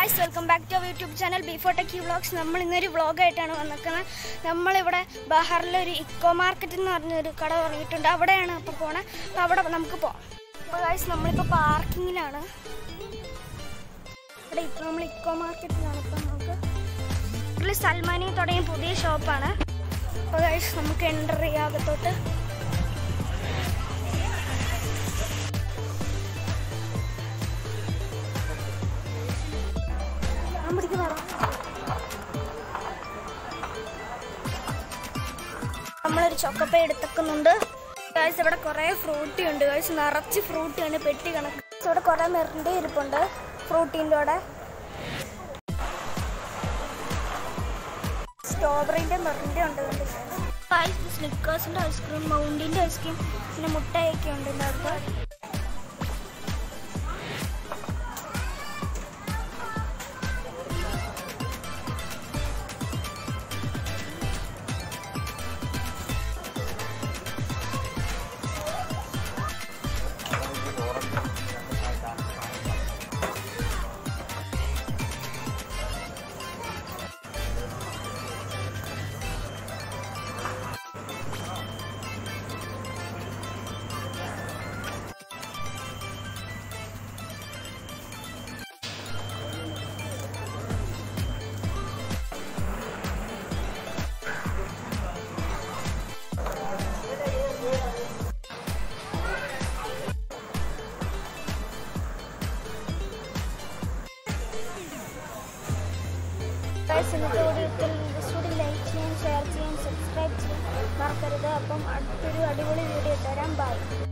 guys welcome back to our YouTube channel before techie vlogs നമ്മൾ ഇന്നൊരു വ്ളോഗായിട്ടാണ് വന്നിരിക്കുന്നത് നമ്മളിവിടെ ബഹാറിലെ ഒരു ഇക്കോ മാർക്കറ്റ് എന്ന് പറഞ്ഞൊരു കട തുടങ്ങിയിട്ടുണ്ട് അവിടെയാണ് അപ്പോൾ പോണേ അപ്പോൾ അവിടെ നമുക്ക് പോകാം അപ്പോൾ ഗൈസ് നമ്മളിപ്പോൾ പാർക്കിങ്ങിലാണ് ഇവിടെ ഇപ്പോൾ നമ്മൾ ഇക്കോ മാർക്കറ്റിലാണ് ഇപ്പം നമുക്ക് ഇതിൽ സൽമാനി തുടങ്ങിയ പുതിയ ഷോപ്പാണ് അപ്പോൾ ഗൈസ് നമുക്ക് എൻ്റർ ചെയ്യാം അകത്തോട്ട് ഞാൻ പിടിക്കുന്നതാ നമ്മളൊരു ചൊക്കപ്പ എടുത്തേക്കുന്നുണ്ട് ഗൈസ് ഇവിടെ കുറേ ഫ്രൂട്ടി ഉണ്ട് ഗൈസ് നിറച്ച് ഫ്രൂട്ടി ഉണ്ട് പെട്ടി കണക്ക് Guys, ഇവിടെ കുറേ മെറിൻ്റെ ഇരിപ്പുണ്ട് ഫ്രൂട്ടീൻ്റെ കൂടെ സ്ട്രോബെറിൻ്റെ മെറിൻ്റെ ഉണ്ട് ഗൈസ് സ്നിക്കേഴ്സിൻ്റെ ഐസ്ക്രീം മൗണ്ടിൻ്റെ ഐസ്ക്രീം പിന്നെ മുട്ടയൊക്കെ ഉണ്ട് ഇതിനകത്ത് ഗൈസ് ഇന്നത്തെ വീഡിയോത്തിൽ ഇൻട്രസ്റ്റോട് ലൈക്ക് ചെയ്യാൻ ഷെയർ ചെയ്യാൻ സബ്സ്ക്രൈബ് ചെയ്യാൻ മറക്കരുത് അപ്പം അടുത്തൊരു അടിപൊളി വീഡിയോ തരാം ബൈ